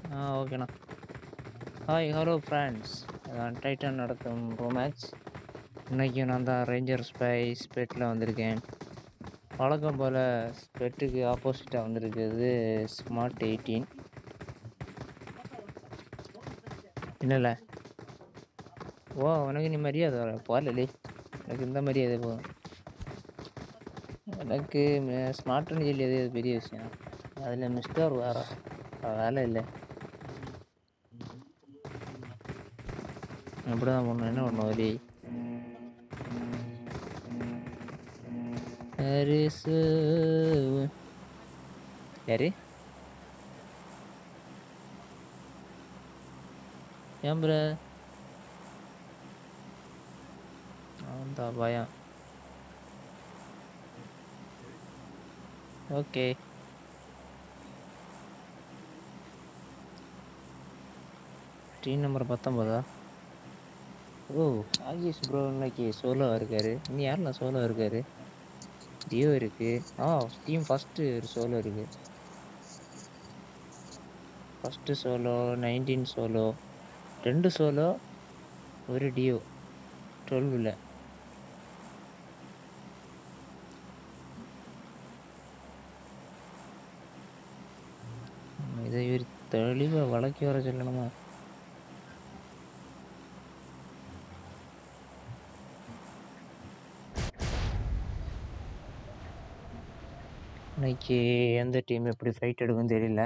ஆ ஓகேண்ணா hi hello friends Titan நடத்தும் ரோமேக்ஸ் இன்றைக்கி நான் தான் ரேஞ்சர் ஸ்பைஸ் பெட்டில் வந்திருக்கேன் வழக்கம் போல் ஸ்பெட்டுக்கு ஆப்போசிட்டாக வந்திருக்கிறது ஸ்மார்ட் எயிட்டீன் என்னல ஓ உனக்கு நீ மரியாதை வர போகலலே எனக்கு இந்த மரியாதை போதும் எனக்கு ஸ்மார்ட்னு சொல்லி அது பெரிய விஷயம் அதில் மிஸ்டர் வேறு வேலை இல்லை அப்படி தான் பண்ணணும் என்ன பண்ணணும் வழி ஹரிசு யாரு ஏன் ப்ர அந்த பயம் ஓகே டீம் நம்பர் பத்தொம்போதா ஓ ஆகிஷ் ப்ரோ இன்னைக்கு சோலோ இருக்காரு இனி யாரெல்லாம் சோலோ இருக்காரு டியோ இருக்கு ஆ டீம் ஃபஸ்ட்டு ஒரு சோலோ இருக்கு ஃபஸ்ட்டு சோலோ நைன்டீன் சோலோ ரெண்டு சோலோ ஒரு டியோ டுவெல்வில் இதை இவர் தெளிவாக வழக்கி வர சொல்லணுமா இன்னைக்கு எந்த டீம் எப்படி ஃபைட் எடுக்கும் தெரியல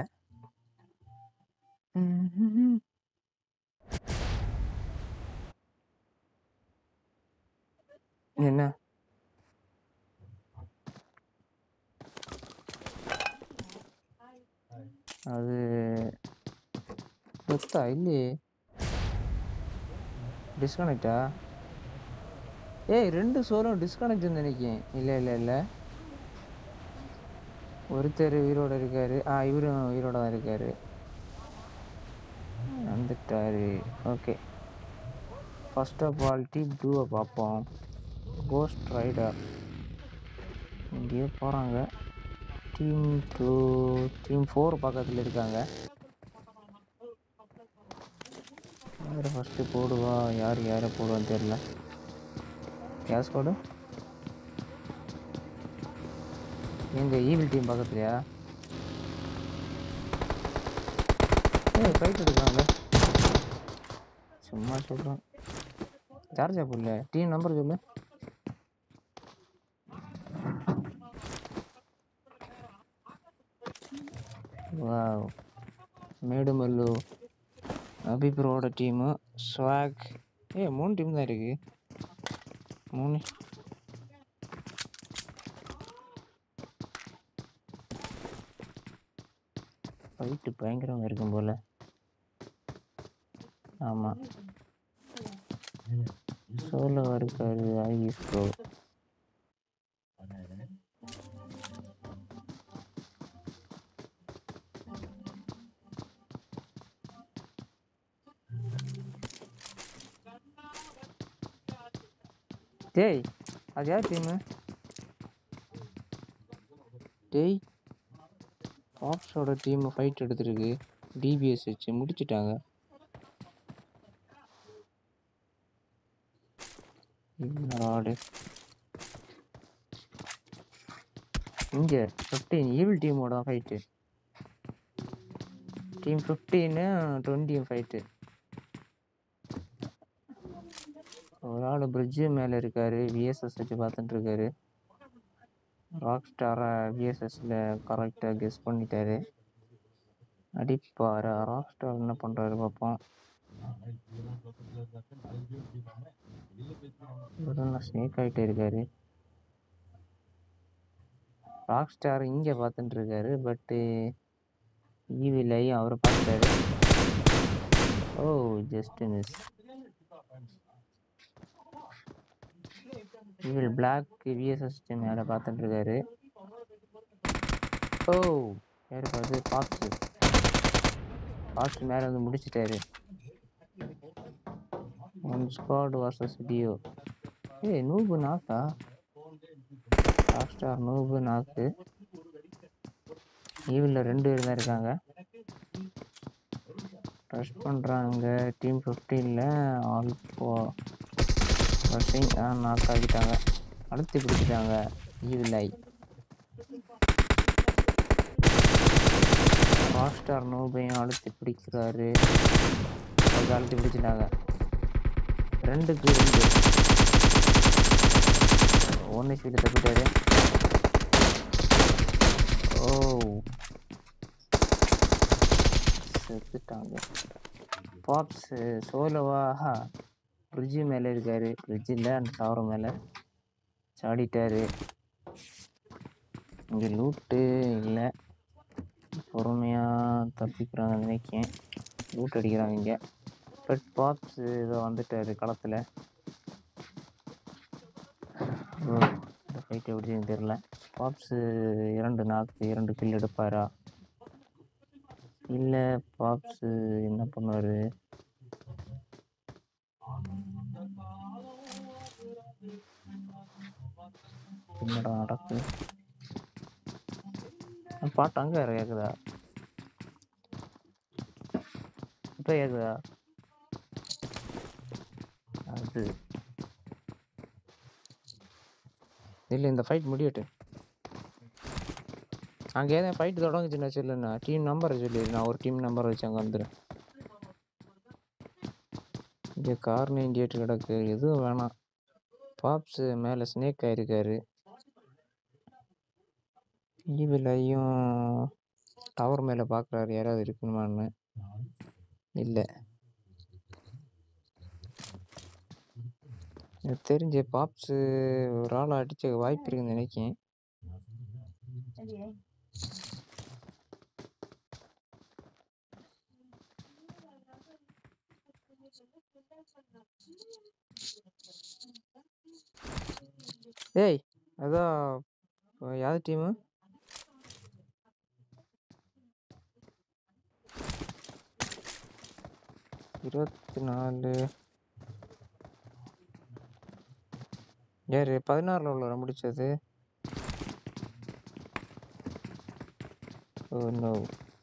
என்ன அது டெத்தா இல்லையே டிஸ்கனெக்டா ஏய் ரெண்டு சோலும் டிஸ்கனெக்ட் நினைக்கேன் இல்லை இல்லை இல்லை ஒருத்தர் உயிரோட இருக்காரு ஆ இவரும் உயிரோட தான் இருக்காரு வந்துட்டாரு okay first of all team டூவை பார்ப்போம் கோஸ்ட் ரைடர் இங்கேயே போகிறாங்க டீம் டூ டீம் ஃபோர் பக்கத்தில் இருக்காங்க யார் ஃபஸ்ட்டு போடுவா யார் யாரை போடுவான்னு தெரில கேஸ் கோடு எங்க ஈவில் டீம் பக்கத்துலையா ஏ ஃபைட் எடுக்கிறாங்க சும்மா சொல்கிறோம் சார்ஜா புரியல டீம் நம்பர் சொல்லு வாவ் மேடுமல்லு அபிப்ரோட டீமு ஸ்வாக் ஏ மூணு டீம் தான் இருக்கு மூணு ஃபைட்டு பயங்கரமாக இருக்கும் போல் ஆமாம் சோலோ இருக்காரு ஆகிஸ் ப்ரோ டேய் அது யார் டீமு டேய் பாப்ஸோட டீம் ஃபைட் எடுத்திருக்கு டிபிஎஸ் வச்சு முடிச்சிட்டாங்க ஆடு இங்க ஃபிஃப்டீன் ஈவில் டீமோட ஃபைட்டு டீம் ஃபிஃப்டீனு டுவெண்ட்டியும் ஃபைட்டு ஒரு ஆள் பிரிட்ஜு மேலே இருக்காரு விஎஸ்எஸ் வச்சு பார்த்துட்டு இருக்காரு ராக் ஸ்டாரை விஎஸ்எஸ்ல கரெக்டாக கெஸ் பண்ணிட்டாரு அடிப்பாரு ராக் ஸ்டார் என்ன பண்ணுறாரு பார்ப்போம் ஸ்னேக் ஆகிட்டே இருக்காரு ராக் ஸ்டார் இங்கே பார்த்துட்டு இருக்காரு பட்டு ஈவிலையும் அவரை பார்த்துட்டாரு ஓ ஜஸ்ட் மிஸ் இவர் பிளாக் விஎஸ்எஸ் மேலே பார்த்துட்டு இருக்காரு ஓ யாரு பார்த்து பாப்ஸு பாப்ஸ் மேலே வந்து முடிச்சிட்டாரு ஒன் ஸ்குவாட் வர்சஸ் டியோ ஏய் நூபு நாக்கா ராக் ஸ்டார் நூபு நாக்கு ஈவில் ரெண்டு பேர் தான் இருக்காங்க ரஷ் பண்ணுறாங்க டீம் ஃபிஃப்டீனில் ஆல் ஃபோ ரஷிங் நாக் ஆகிட்டாங்க அழுத்தி பிடிச்சிட்டாங்க ஈவிலை ஹாட்ஸ்டார் நோபையும் அழுத்தி பிடிக்கிறாரு அவங்க அழுத்தி பிடிச்சிட்டாங்க ரெண்டுக்கு ரெண்டு ஒன்று ஸ்பீடு தப்பிட்டாரு ஓ செத்துட்டாங்க பாப்ஸ் சோலோவா ஃப்ரிட்ஜு மேலே இருக்காரு ஃப்ரிட்ஜில் அந்த டவர் மேலே சாடிட்டாரு இங்கே லூட்டு இல்லை பொறுமையாக தப்பிக்கிறாங்க நினைக்கேன் லூட் அடிக்கிறாங்க இங்கே பட் பாப்ஸ் இதோ வந்துட்டாரு களத்தில் ஓ இந்த ஃபைட் எப்படின்னு தெரில பாப்ஸு இரண்டு நாக்கு இரண்டு கில் எடுப்பாரா இல்லை பாப்ஸு என்ன பண்ணுவார் என்னடா நடக்கு பாட்டு அங்கே வேற கேட்குதா இப்போ கேட்குதா அது இல்லை இந்த ஃபைட் முடியட்டு அங்கே ஏதாவது ஃபைட் தொடங்குச்சுன்னா சொல்லுண்ணா டீம் நம்பரை சொல்லிடு நான் ஒரு டீம் நம்பர் வச்சு அங்கே வந்துடுறேன் இங்கே கார் நைன்டி எயிட் கிடக்கு எதுவும் வேணாம் பாப்ஸு மேலே ஸ்னேக் ஆயிருக்காரு ஈவிலையும் டவர் மேலே பார்க்குறாரு யாராவது இருக்கணுமான்னு இல்லை எனக்கு தெரிஞ்ச பாப்ஸு ஒரு ஆளை அடிச்ச வாய்ப்பு இருக்குன்னு நினைக்கேன் ஏய் அதான் யார் டீமு இருபத்தி நாலு யார் பதினாறில் உள்ள முடிச்சது ஓ நோ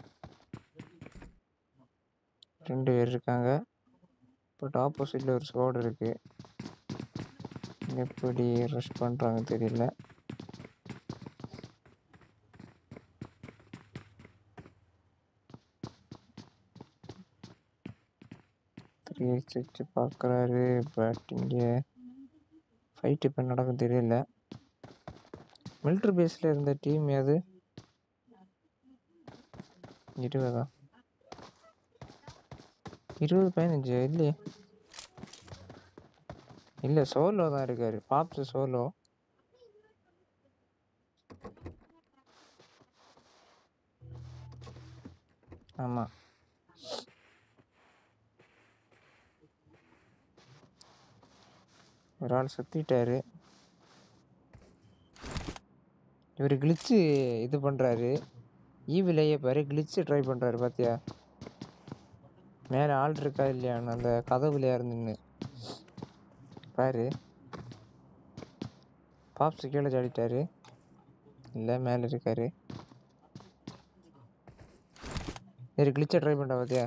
ரெண்டு பேர் இருக்காங்க பட் ஆப்போசிட்டில் ஒரு ஸ்குவாட் இருக்கு எப்படி ரஷ் பண்ணுறாங்க தெரியல த்ரீ சிக்ஸ் பார்க்குறாரு பட் இங்கே ஃபைட் இப்போ நடக்கும் தெரியல மிலிட்ரி பேஸில் இருந்த டீம் எது இருபதா இருபது பதினஞ்சு இல்லையே இல்லை சோலோ தான் இருக்காரு பாப்ஸ் சோலோ ஆமாம் ஒரு ஆள் சுத்திட்டாரு இவர் கிளிச்சு இது பண்ணுறாரு ஈவிலேயே பாரு கிளிச்சு ட்ரை பண்ணுறாரு பார்த்தியா மேலே ஆள் இருக்கா இல்லையான்னு அந்த கதவுலையா இருந்து பாரு பாப்ஸ் கீழே சாடிட்டாரு இல்லை மேலே இருக்காரு சரி கிளிச்சை ட்ரை பண்ணுறா பார்த்தியா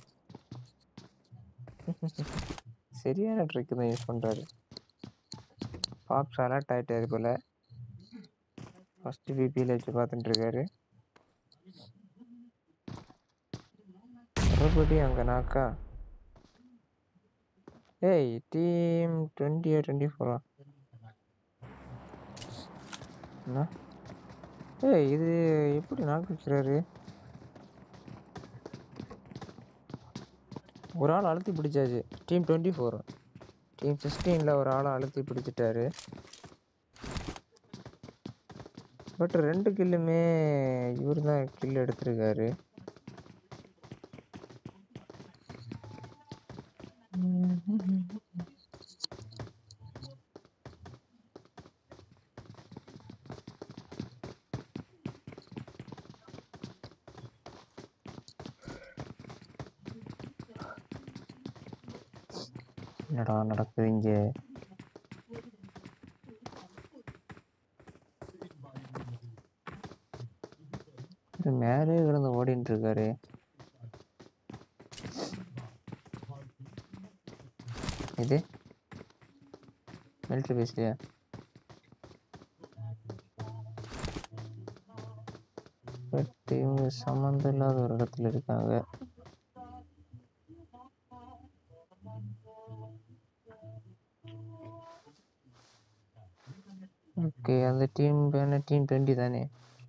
சரியான ட்ரிக்கு தான் யூஸ் பண்ணுறாரு பாப்ஸ் அலர்ட் ஆகிட்டாரு போல் ஃபஸ்ட்டு பிபியில் வச்சு பார்த்துட்டு இருக்காரு மறுபடியும் அங்கே நாக்கா ஏய் டீம் டுவெண்ட்டியா டுவெண்ட்டி ஃபோரா என்ன ஏய் இது எப்படி நாக்கு வைக்கிறாரு ஒரு ஆள் அழுத்தி பிடிச்சாச்சு டீம் டுவெண்ட்டி ஃபோர் டீம் சிக்ஸ்டீனில் ஒரு ஆளை அழுத்தி பிடிச்சிட்டாரு பட் ரெண்டு கில்லுமே இவர் தான் கில் எடுத்திருக்காரு என்னடா நடக்குது இங்கே இது மேலே கிடந்து ஓடிட்டு இருக்காரு இது மிலிட்ரி பேஸ்லையா பட் இவங்க சம்மந்தம் இல்லாத ஒரு இடத்துல இருக்காங்க ஓகே அந்த டீம் பேன டீம் டுவெண்ட்டி தானே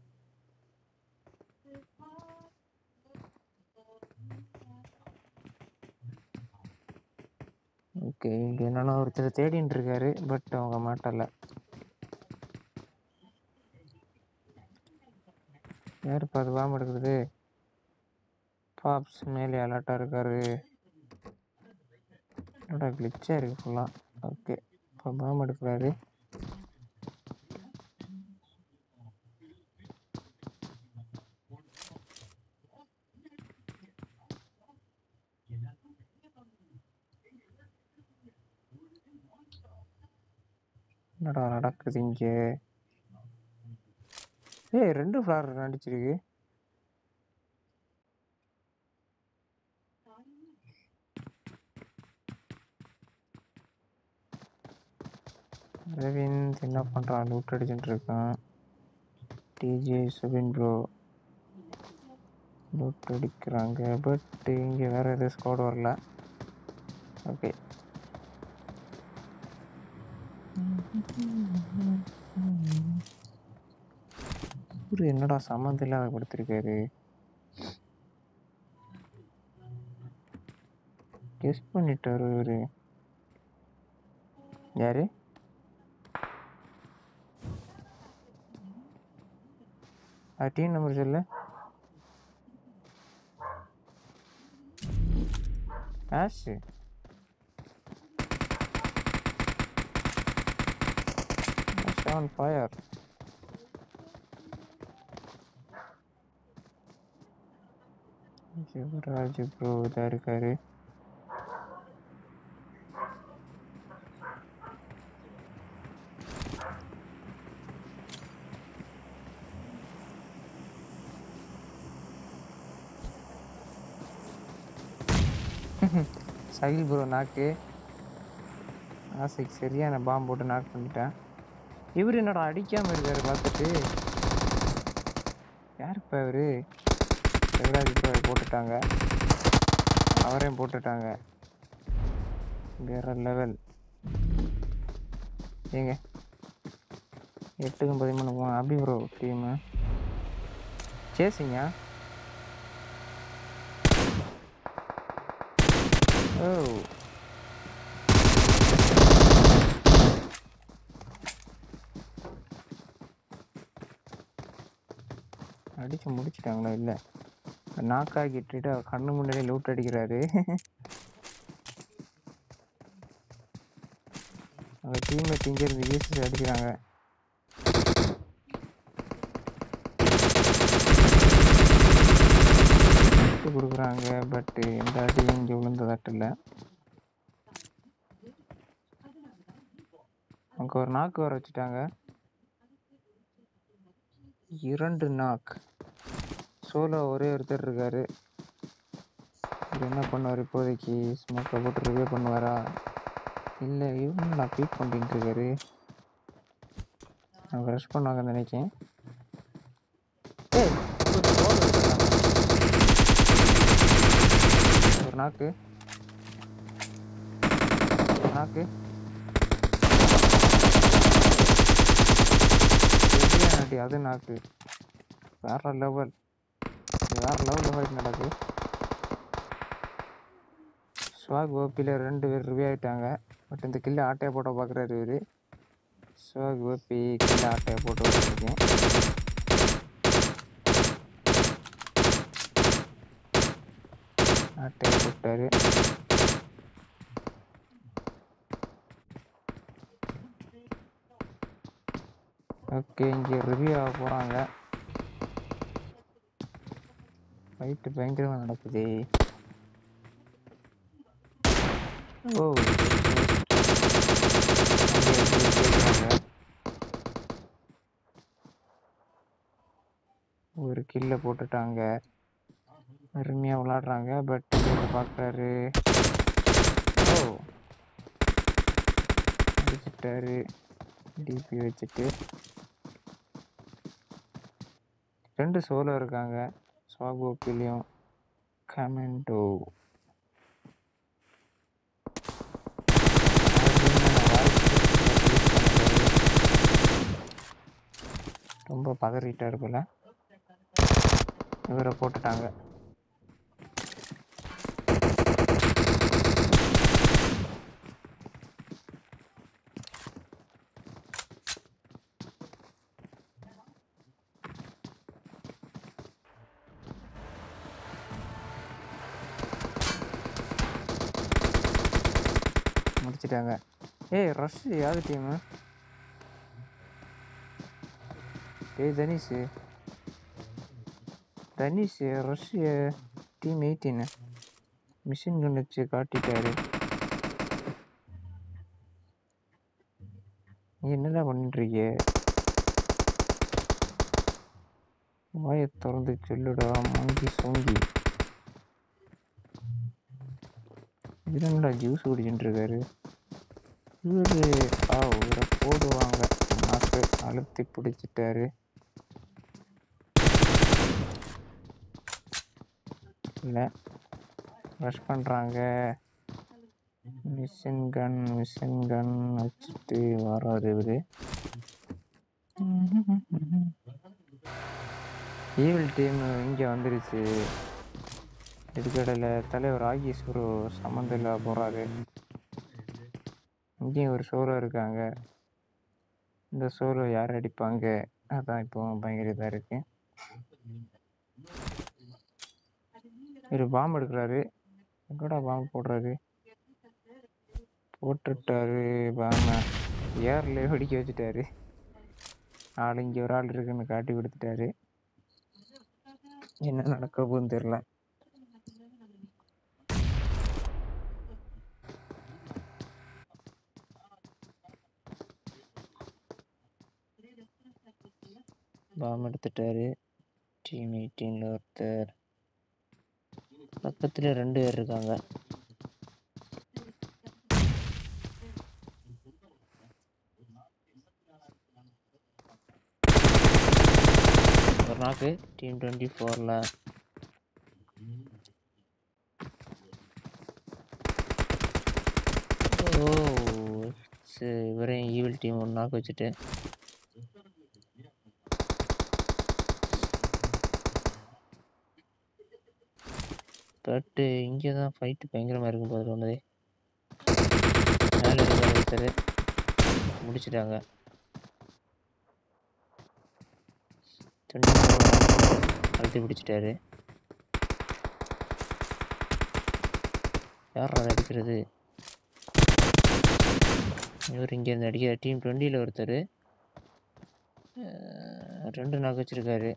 ஓகே இங்கே என்னன்னா ஒருத்தர் தேடின்னு இருக்காரு பட் அவங்க மாட்டல யாருப்பா அது வாம எடுக்கிறது பாப்ஸ் மேலே அலர்ட்டாக இருக்காரு என்னடா கிளிச்சாக இருக்கு ஃபுல்லாக ஓகே இப்போ பாம் எடுக்கிறாரு என்னடா நடக்குது இங்கே ஏய் ரெண்டு ஃப்ளார் அடிச்சிருக்கு ரவிந்த் என்ன பண்ணுறான் லூட் அடிச்சுட்டு இருக்கான் டிஜே சுபின் ப்ரோ லூட் அடிக்கிறாங்க பட் இங்கே வேற எதுவும் ஸ்குவாட் வரல ஓகே இவரு என்னடா சம்மந்தம் இல்லாத கொடுத்துருக்காரு கெஸ் பண்ணிட்டாரு இவரு யாரு டீம் நம்பர் சொல்லு ash on fire Sivaraj bro இதாக இருக்காரு சகில் ப்ரோ நாக்கு ஆசைக்கு சரியான பாம்பு போட்டு நாக் பண்ணிட்டேன் இவர் என்னடா அடிக்காமல் இருக்காரு பார்த்துட்டு யாருப்பா இவரு சிவராஜ் ப்ரோ போட்டுட்டாங்க அவரையும் போட்டுட்டாங்க வேற லெவல் ஏங்க எட்டுக்கும் பதிமூணு போவோம் அப்படி ப்ரோ டீமு சேசிங்க ஓ அடிச்சு முடிச்சிட்டாங்களா இல்லை நாக்காக்கிட்டு கண்ணு முன்னாடியே லூட் அடிக்கிறாரு அவங்க டீம்மேட் இங்கே இருந்து யூசிஸ் அடிக்கிறாங்க விட்டு கொடுக்குறாங்க பட் எந்த அடியும் இங்கே விழுந்ததாட்டு இல்லை அங்கே ஒரு நாக்கு வர வச்சுட்டாங்க இரண்டு நாக் சோலோ ஒரே ஒருத்தர் இருக்காரு இவர் என்ன பண்ணுவார் இப்போதைக்கு ஸ்மோக்கை போட்டு ரிவே பண்ணுவாரா இல்லை இவங்க நான் பீட் பண்ணிட்டு இருக்காரு அவங்க ரஷ் பண்ணுவாங்கன்னு நினைச்சேன் ஏய், ஒரு solo இருக்காங்க. ஒரு நாக்கு ஒரு நாக்கு நடி அது நாக்கு வேற லெவல் வேற லெவலில் ஃபைட் நடக்குது ஸ்வாக் ஓபியில் ரெண்டு பேர் ரிவே ஆகிட்டாங்க பட் இந்த கில்லை ஆட்டையை போட்ட பார்க்குறாரு இவர் ஸ்வாக் ஓபி கில்லை ஆட்டையை போட்டு வச்சுருக்கேன் ஆட்டையை போட்டாரு ஓகே இங்கே ரிவ்யூ ஆக போகிறாங்க ஃபைட்டு பயங்கரமாக நடக்குது ஓ அங்கே இருந்து கேட்குறாங்க ஒரு கில்ல போட்டுட்டாங்க அருமையாக விளாடுறாங்க பட் இதில் பார்க்குறாரு ஓ முடிச்சிட்டாரு டிபி வச்சுட்டு ரெண்டு சோலோ இருக்காங்க ஸ்வாகோப்பிலையும் கமெண்டோ ரொம்ப பதறிட்டாரு போல இவரை போட்டுட்டாங்க முடிச்சிட்டாங்க ஏய் ரஷ் யாரு டீமு ஏய் Tanish Tanish rush team eighteen machine gun வச்சு காட்டிட்டாரு நீ என்னடா பண்ணிட்டு இருக்கிய வாயை திறந்து சொல்லுடா மங்கி சோங்கி என்னடா ஜூஸ் குடிச்சுட்டு இருக்காரு இவரு ஆ இவரை போடுவாங்க நாக்கு அழுத்தி பிடிச்சிட்டாரு இல்லை ரஷ் பண்ணுறாங்க மிஷின் கன் மிஷின் கன் வச்சுட்டு வராரு இவரு ஈவில் டீம் இங்கே வந்துருச்சு இதுக்கடையில் தலைவர் ஆகீஸ்வரு சம்மந்தில் போகிறாரு இங்கேயும் ஒரு சோலோ இருக்காங்க இந்த சோலோ யார் அடிப்பாங்க அதான் இப்போ பயங்கர இதாக இருக்கு இவர் பாம்பு எடுக்கிறாரு எங்கடா பாம்பு போடுறாரு போட்டுட்டாரு பாம்பை ஏர்ல வெடிக்க வச்சுட்டாரு ஆள் இங்கே ஒரு ஆள் இருக்குன்னு காட்டி கொடுத்துட்டாரு என்ன நடக்க போகுதுன்னு தெரில பாம் எடுத்துட்டாரு டீம் எயிட்டீனில் ஒருத்தர் பக்கத்துல ரெண்டு பேர் இருக்காங்க ஒரு நாக்கு டீம் டுவெண்ட்டி ஃபோரில் ஓ சரி இவரையும் ஈவில் டீம் ஒன்று நாக்கு வச்சுட்டு பட்டு இங்கே தான் ஃபைட்டு பயங்கரமாக இருக்கும் போது ஒன்றதே மேலே இருக்கிற ஒருத்தர் முடிச்சிட்டாங்க அழுத்தி பிடிச்சிட்டாரு யார் அதை அடிக்கிறது இவர் இங்கேருந்து அடிக்கிற டீம் டுவெண்ட்டியில் ஒருத்தர் ரெண்டு நாக்கு வச்சிருக்காரு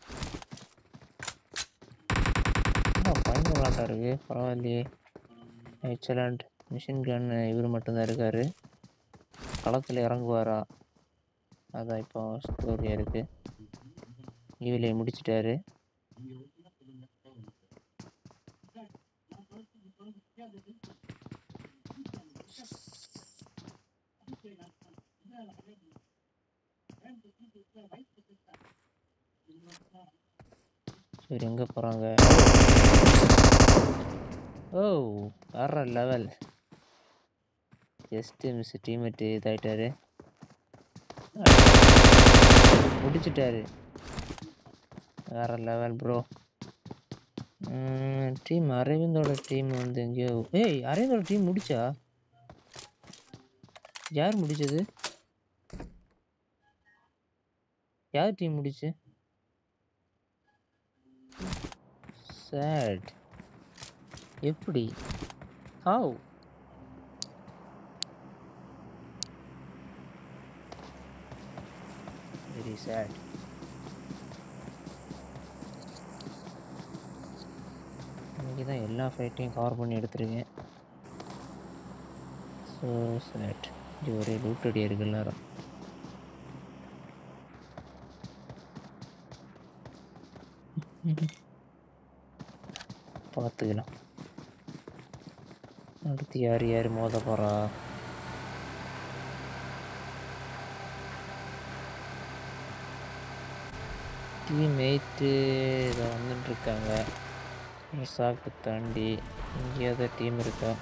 பயங்கர விளாட்டா இருக்கு பரவாயில்லையே எக்ஸலண்ட் மிஷின் கன் இவர் மட்டும்தான் இருக்கார் களத்தில் இறங்குவாரா அதான் இப்போ ஸ்டோரியாக இருக்குது இவிலே முடிச்சிட்டாரு சரி எங்கே போகிறாங்க ஓ வேற லெவல் ஜஸ்ட்டு மிஸ் டீம்மேட்டு இதாயிட்டாரு முடிச்சிட்டாரு வேற லெவல் ப்ரோ டீம் அரவிந்தோட டீம் வந்து எங்கேயோ ஏய் அரவிந்தோட டீம் முடிச்சா யார் முடிச்சது யார் டீம் முடிச்சு சேட் எப்படி ஹவ் வெரி சேட் இன்னைக்கு தான் எல்லா ஃபைட்டையும் கவர் பண்ணி எடுத்திருக்கேன் ஸோ சேட் இது ஒரே லூட்டடியாக இருக்கு எல்லாரும் பார்த்துக்கலாம் அடுத்து யார் யார் மோத போகிறா டீம்மேட்டு இதை வந்துட்டு இருக்காங்க சாக்கு தாண்டி எங்கேயாவது டீம் இருக்கா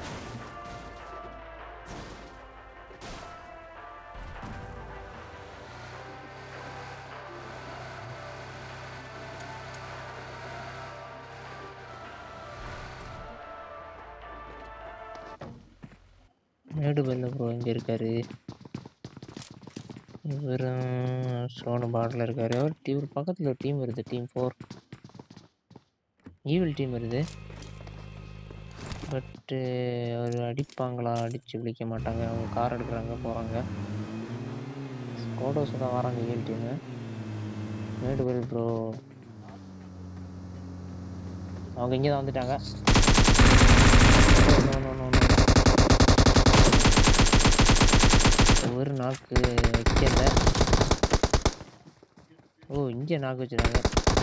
மேடுபல்ல ப்ரோ இங்கே இருக்காரு இவரும் சோனு பாட்டில் இருக்காரு அவர் இவர் பக்கத்தில் ஒரு டீம் வருது டீம் ஃபோர் ஈவில் டீம் வருது பட்டு அவர் அடிப்பாங்களா அடித்து விழிக்க மாட்டாங்க அவங்க கார் எடுக்கிறாங்க போகிறாங்க ஸ்கோடோஸ் தான் வராங்க ஈவில் டீமு மேடுபல் ப்ரோ அவங்க இங்கே தான் வந்துட்டாங்க No, no, no, no, no. ஒரு நாக்கு வைக்கல ஓ இங்கே நாக்கு வச்சுருக்காங்க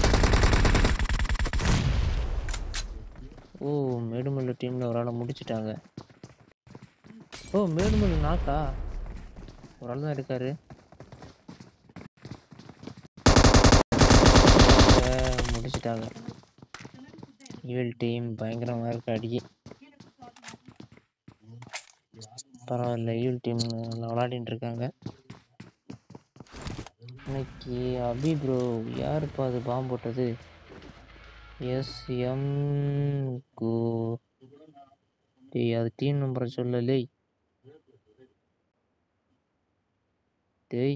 ஓ மேடுமல்லு டீமில் ஒரு ஆளை முடிச்சிட்டாங்க ஓ மேடுமல்லு நாக்கா ஒரு ஆள் தான் இருக்காரு அஹ், முடிச்சிட்டாங்க ஈவல் டீம் பயங்கரமாக இருக்கு அடி பரவாயில்ல ஈவல் டீம் நல்லா விளாடிட்டு இருக்காங்க இன்னைக்கு அபி ப்ரோ யாருப்பா அது பாம்பு போட்டது எஸ் எம் கோ டேய் அது டீம் நம்பரை சொல்லலே டேய்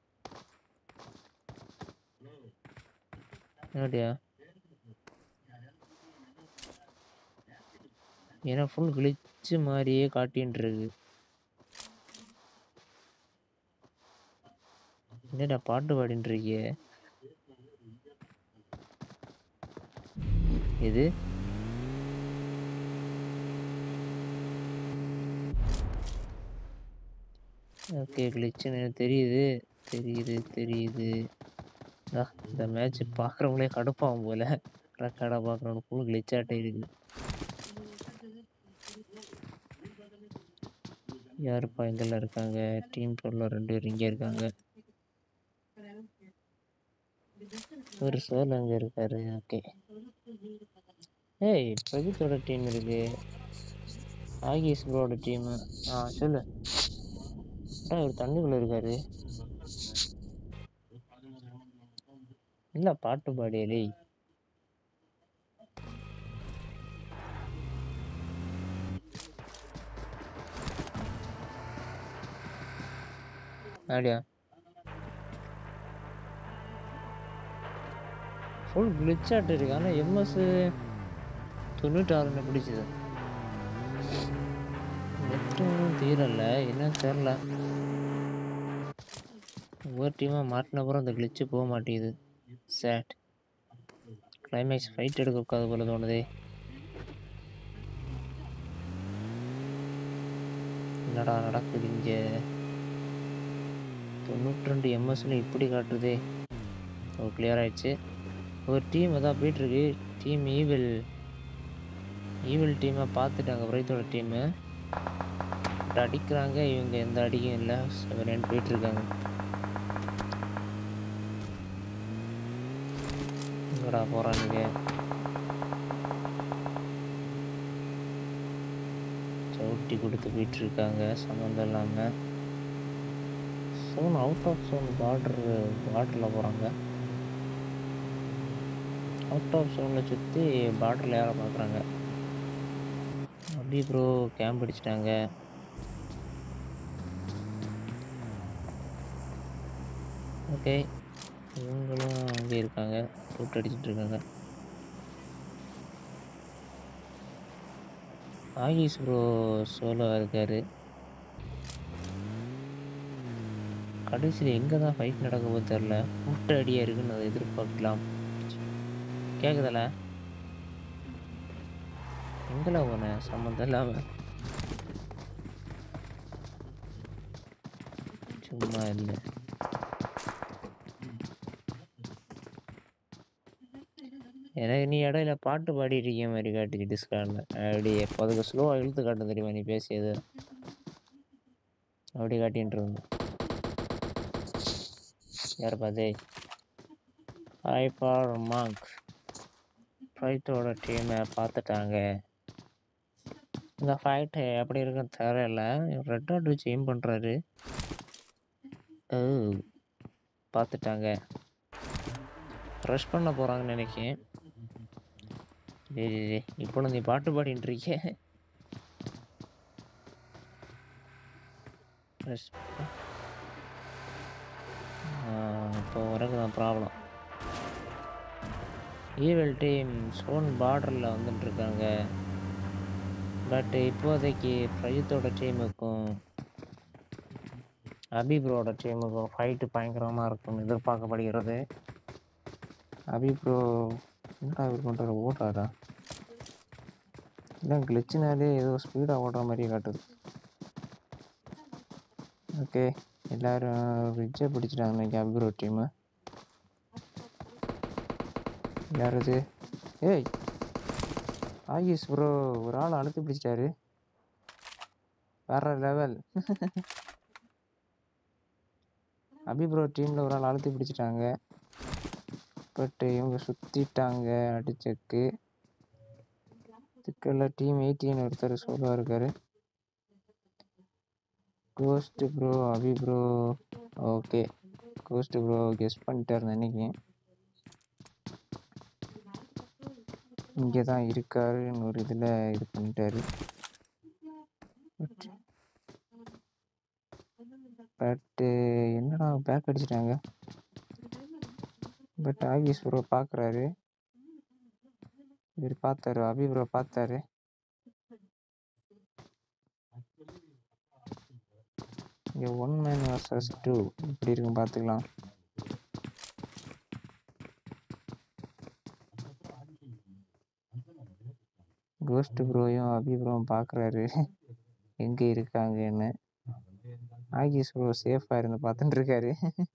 என்னடியா ஏன்னா ஃபுல் கிழிச்சு மாதிரியே காட்டின்னு இருக்கு என்னடா பாட்டு பாடின்னு இருக்கியே எது ஓகே கிளிச்சுன்னு எனக்கு தெரியுது தெரியுது தெரியுது ஆ, இந்த மேட்ச் பார்க்குறவங்களே கடுப்பாகும் போல ரெக்கார்டாக பார்க்குறவங்க ஃபுல் கிளிச்சாட்டே இருக்குது யாருப்பா எங்கெல்லாம் இருக்காங்க டீம் சொல்ல ரெண்டு பேர் இங்கே இருக்காங்க ஒரு சோல் அங்கே இருக்காரு ஓகே ஏய் பிரதீப்போட டீம் இருக்கு ஆகிஸ் ப்ரோட டீம் ஆ சொல்லு அடா இவர் தண்ணிக்குள்ள இருக்காரு இல்ல பாட்டு பாடியலே அப்படியா ஃபுல் கிளிச்சாட்டு இருக்கு ஆனால் எம்எஸ் தொண்ணூற்றாறுன்னு பிடிச்சது நெட்டும் தீரல என்னன்னு தெரில ஒவ்வொரு டீமாக மாட்டின அப்புறம் அந்த கிளிச்சு போக மாட்டேங்குது சேட் கிளைமேக்ஸ் ஃபைட் எடுக்க உட்காது போல தோணுதே என்னடா நடக்குது இங்கே தொண்ணூற்றி ரெண்டு எம்எஸ்னு இப்படி காட்டுதே ஓ கிளியர் ஆயிடுச்சு ஒரு டீம் அதான் போயிட்டுருக்கு டீம் ஈவில் ஈவில் டீமை பார்த்துட்டாங்க பிரைத்தோட டீமு அடிக்கிறாங்க இவங்க எந்த அடிக்கும் இல்லை செவன் போயிட்டுருக்காங்க எங்கடா போகிறானுங்க சவுட்டி கொடுத்து போயிட்டு இருக்காங்க சம்மந்தம் இல்லாமல் zone out of zone border பார்டரில் போகிறாங்க அவுட் ஆஃப் சோனில் சுற்றி பார்டரில் ஏற பார்க்குறாங்க அப்படி ப்ரோ கேம்ப் அடிச்சிட்டாங்க ஓகே இவங்களும் அங்கே இருக்காங்க ரூட் அடிச்சிட்டு இருக்காங்க ஆகிஸ் ப்ரோ சோலோ இருக்காரு கடைசியில் எங்கே தான் ஃபைட் நடக்க போது தெரில கூட்ட அடியாக இருக்குன்னு அதை எதிர்பார்க்கலாம் கேட்குதல எங்கெಲ್ಲ போன சம்மந்தம் இல்லாமல் சும்மா இல்லை எனக்கு நீ இடையில பாட்டு பாடிட்டு இருக்க மாதிரி காட்டுச்சு டிஸ்கார்டில் அப்படி அதுக்கு ஸ்லோவாக இழுத்து காட்டும் தெரியுமா நீ பேசியது அப்படி காட்டின்ட்டு இருந்தேன் யார் பாதே ஹைப்பர் மாங்க் ஃபைட்டோட டீமை பார்த்துட்டாங்க இந்த ஃபைட்டு எப்படி இருக்குன்னு தெரியல ரெட் டாட் வச்சு எய்ம் பண்ணுறாரு ஓ பார்த்துட்டாங்க ரஷ் பண்ண போகிறாங்கன்னு நினைக்கிறேன் டேய் டேய் டேய், இப்போ நீ பாட்டு பாடிட்டு இருக்கிய ரஷ் இப்போ வரைக்கும் தான் ப்ராப்ளம் ஈவல் டீம் சோன் பார்டரில் வந்துட்டு இருக்காங்க பட் இப்போதைக்கு பிரயுத்தோட டீமுக்கும் அபிப்ரோட டீமுக்கும் ஃபைட்டு பயங்கரமாக இருக்கும் எதிர்பார்க்கப்படுகிறது அபிப்ரோ என்னடா இவர் பண்ணுறாரு ஓடுறாரா இல்லை கிளிச்சினாலே ஏதோ ஸ்பீடாக ஓடுற மாதிரி காட்டுது ஓகே எல்லாரும் ரிட்ஜை பிடிச்சிட்டாங்க இன்னைக்கு அபிப்ரோ டீமு யார் இது ஏய் ஆகிஸ் ப்ரோ ஒரு ஆள் அழுத்தி பிடிச்சிட்டாரு வேற லெவல் அபி ப்ரோ டீமில் ஒரு ஆள் அழுத்தி பிடிச்சிட்டாங்க பட் இவங்க சுற்றிட்டாங்க அடிச்சக்கு இதுக்குள்ள டீம் எயிட்டீன் ஒருத்தர் சோலோ இருக்காரு ghost bro Abhi bro okay ghost bro guess பண்ணிட்டாரு நினைக்கிறேன் இங்கே தான் இருக்காருன்னு ஒரு இதில் இது பண்ணிட்டாரு பட் பட்டு என்னடா பேக் அடிச்சிட்டாங்க பட் ஆகிஸ் ப்ரோ பார்க்குறாரு இவர் பார்த்தாரு அபி ப்ரோ பார்த்தாரு இங்கே ஒன் மேன் வர்சஸ் டூ இப்படி இருக்கும் பார்த்துக்கலாம் கோஸ்ட் ப்ரோயும் அபி ப்ரோவும் பார்க்குறாரு எங்கே இருக்காங்கன்னு ஆகிஸ் ப்ரோ சேஃபாக இருந்து பார்த்துட்டு இருக்காரு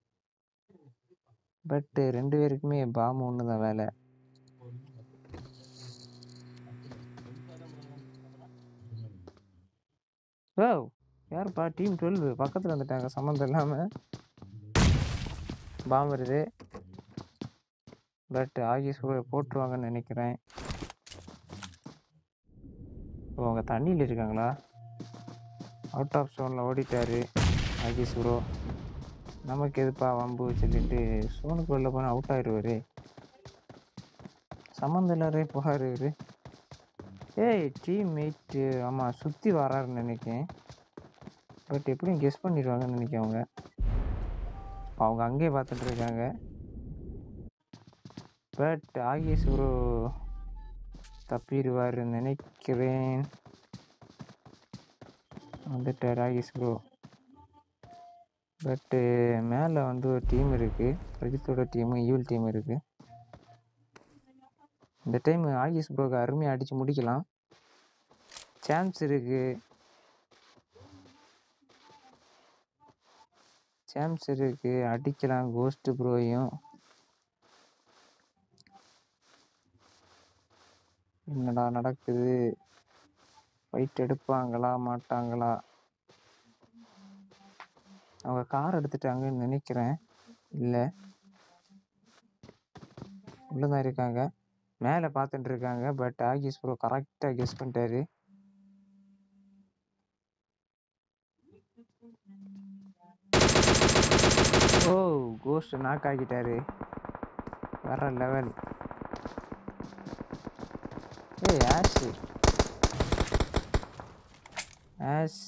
பட்டு ரெண்டு பேருக்குமே பாம் ஒன்று தான் வேலை ஓ யாருப்பா டீம் டுவெல் பக்கத்தில் வந்துட்டாங்க சம்மந்தம் இல்லாமல் பாம் வருது பட் ஆகிஸ் ப்ரோ போட்டுருவாங்கன்னு நினைக்கிறேன் ஓ அவங்க தண்ணியில் இருக்காங்களா அவுட் ஆஃப் ஜோனில் ஓடிட்டாரு ஆகிஸ் ப்ரோ நமக்கு எதுப்பா வம்பு சொல்லிட்டு சோனுக்கு வெளில போனால் அவுட் ஆயிடுவார் சம்மந்தம் இல்லாதே போகாரு இவரு ஏய் டீம் மேட்டு ஆமாம் சுற்றி வராருன்னு நினைக்கிறேன் பட் எப்படியும் கெஸ் பண்ணிடுவாங்கன்னு நினைக்கிறேன் அவங்க அவங்க அங்கேயே பார்த்துட்டு இருக்காங்க பட் ஆகிஸ் ப்ரோ தப்பிடுவாருன்னு நினைக்கிறேன் வந்துட்டார் ஆகிஸ் ப்ரோ பட்டு மேலே வந்து ஒரு டீம் இருக்குது பிரஜித்தோட டீமு ஈவில் டீம் இருக்குது இந்த டைம் ஆகிஸ் ப்ரோக்கு அருமையாக அடித்து முடிக்கலாம் சான்ஸ் இருக்குது சான்ஸ் இருக்குது அடிக்கலாம் கோஸ்ட் ப்ரோயும் என்னடா நடக்குது ஃபைட் எடுப்பாங்களா மாட்டாங்களா அவங்க கார் எடுத்துட்டாங்கன்னு நினைக்கிறேன் இல்லை உள்ளதான் இருக்காங்க மேலே பார்த்துட்டு இருக்காங்க பட் ஆகிஸ் ப்ரோ கரெக்டாக கெஸ் பண்ணிட்டாரு ஓ கோஸ்ட் நாக் ஆகிட்டாரு வேற லெவல் ஏய் ஆஷ் ஆஷ்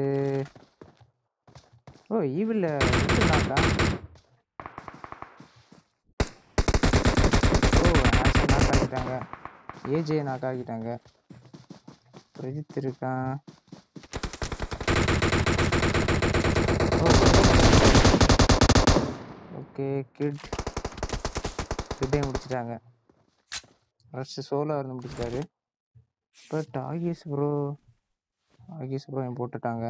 ஓ ஈவில் நாக்கா ஓ ஆஷை நாக் ஆகிட்டாங்க ஏஜே நாக் ஆகிட்டாங்க பிரஜித் இருக்கான் ஓகே கிட் கிட்டே முடிச்சிட்டாங்க ரஷ் சோலோ இருந்து முடிச்சிட்டாரு but Akish bro Akish bro போட்டுட்டாங்க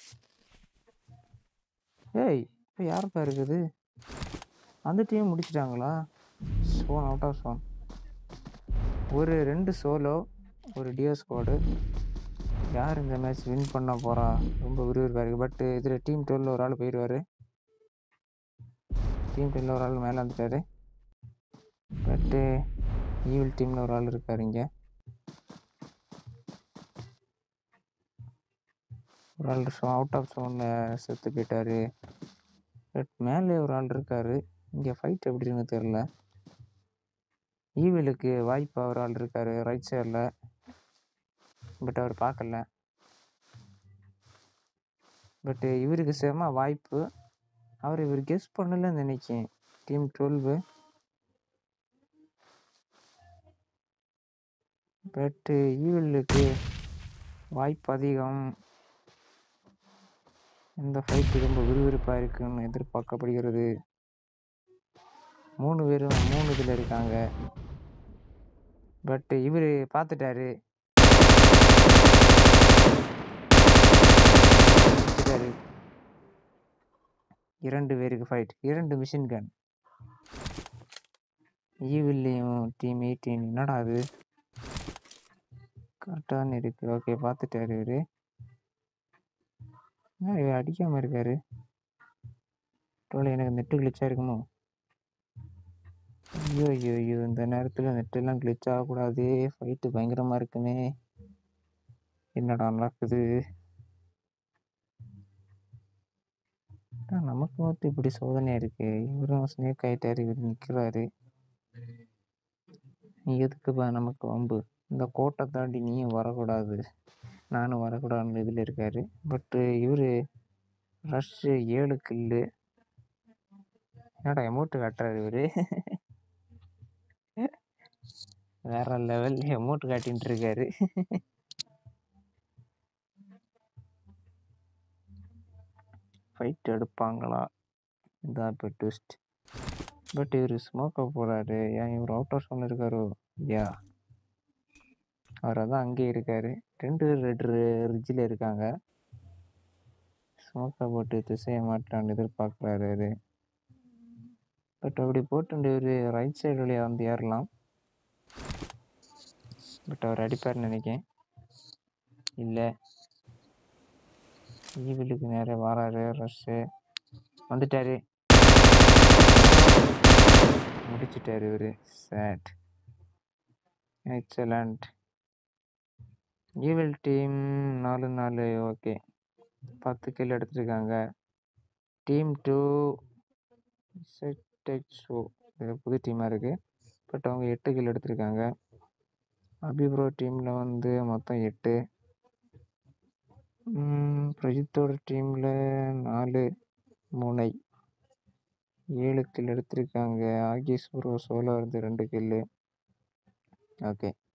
ஏய் இப்போ யாருப்பா இருக்குது அந்த டீம் முடிச்சிட்டாங்களா சோன் அவுட் ஆஃப் சோன் ஒரு ரெண்டு சோலோ ஒரு டியோ ஸ்குவாடு யார் இந்த மேட்ச் வின் பண்ண போகிறா ரொம்ப விறுவிறுப்பாக இருக்குது பட் இதில் டீம் டுவெல்ல ஒரு ஆள் போயிடுவார் டீம் டுவெல்ல ஒரு ஆள் மேலே வந்துட்டாரு பட்டு ஈவில் டீமில் ஒரு ஆள் இருக்கார் இங்கே ஒரு ஆள் அவுட் ஆஃப் சவுண்டில் செத்து போயிட்டாரு பட் மேலே ஒரு ஆள் இருக்காரு இங்கே ஃபைட் எப்படின்னு தெரில ஈவிலுக்கு வாய்ப்பு ஒரு ஆள் இருக்காரு ரைட் சைடில் பட் அவர் பார்க்கல பட் இவருக்கு செம வாய்ப்பு அவர் இவர் கெஸ் பண்ணலன்னு நினைக்கேன் டீம் டுவெல்வு பட்டு ஈவிலுக்கு வாய்ப்பு அதிகம் இந்த ஃபைட்டு ரொம்ப விறுவிறுப்பாக இருக்குன்னு எதிர்பார்க்கப்படுகிறது மூணு பேரும் மூணு இதில் இருக்காங்க பட் இவர் பார்த்துட்டாரு பார்த்துட்டாரு. இரண்டு பேருக்கு ஃபைட் இரண்டு மிஷின் கன் ஈவில்லையும் டீம் எயிட்டீன் என்னடா அது கரெக்டான இருக்கு ஓகே பார்த்துட்டாரு இவரு என்ன இவர் அடிக்காம இருக்காரு டோல எனக்கு நெட்டு கிளிச்சா இருக்குமோ ஐயோ ஐயோ ஐயோ இந்த நேரத்தில் நெட்டெல்லாம் கிளிச் ஆகக்கூடாது ஃபைட்டு பயங்கரமாக இருக்குமே என்னடா நடக்குது அதான் நமக்கு மட்டும் இப்படி சோதனையாக இருக்கு இவரும் ஸ்னேக் ஆகிட்டாரு இவர் நிற்கிறாரு நீ எதுக்குப்பா நமக்கு வம்பு இந்த கோட்டை தாண்டி நீயும் வரக்கூடாது நானும் வரக்கூடாதுன்னு இதில் இருக்காரு பட்டு இவர் ரஷ்ஷு ஏழு கில்லு என்னடா எமௌண்ட்டு காட்டுறாரு இவர் வேற லெவல் எமௌண்ட் காட்டின்ட்டு இருக்காரு ஃபைட் எடுப்பாங்களா இதான் இப்போ ட்விஸ்ட் பட் இவர் ஸ்மோக்கை போகிறாரு ஏன் இவர் அவுட் ஆஃப் சவுண்ட் இருக்காரோ யா அவர் அதான் அங்கேயே இருக்காரு ரெண்டு ரெட் ரிட்ஜில் இருக்காங்க ஸ்மோக்கை போட்டு திசைய மாட்டான்னு எதிர்பார்க்குறாரு அது பட் அப்படி போட்டு இவர் ரைட் சைடு வழியாக வந்து ஏறலாம் பட் அவர் அடிப்பார்னு நினைக்கேன் இல்லை ஈவிலுக்கு நேராக வராரு ரஷ்ஷு வந்துட்டாரு முடிச்சிட்டாரு இவர் சேட் எக்ஸலண்ட் ஈவில் டீம் நாலு நாலு ஓகே பத்து கில் எடுத்திருக்காங்க டீம் டூ செட்டெக்ஸோ இது புது டீமாக இருக்குது பட் அவங்க எட்டு கில் எடுத்திருக்காங்க அபிப்ரோ டீமில் வந்து மொத்தம் எட்டு ம், பிரஜித்தோட டீமில் நாலு மூனை ஏழு கில் எடுத்திருக்காங்க ஆகிஸ் ப்ரோ சோலோ இருந்து ரெண்டு கில்லு ஓகே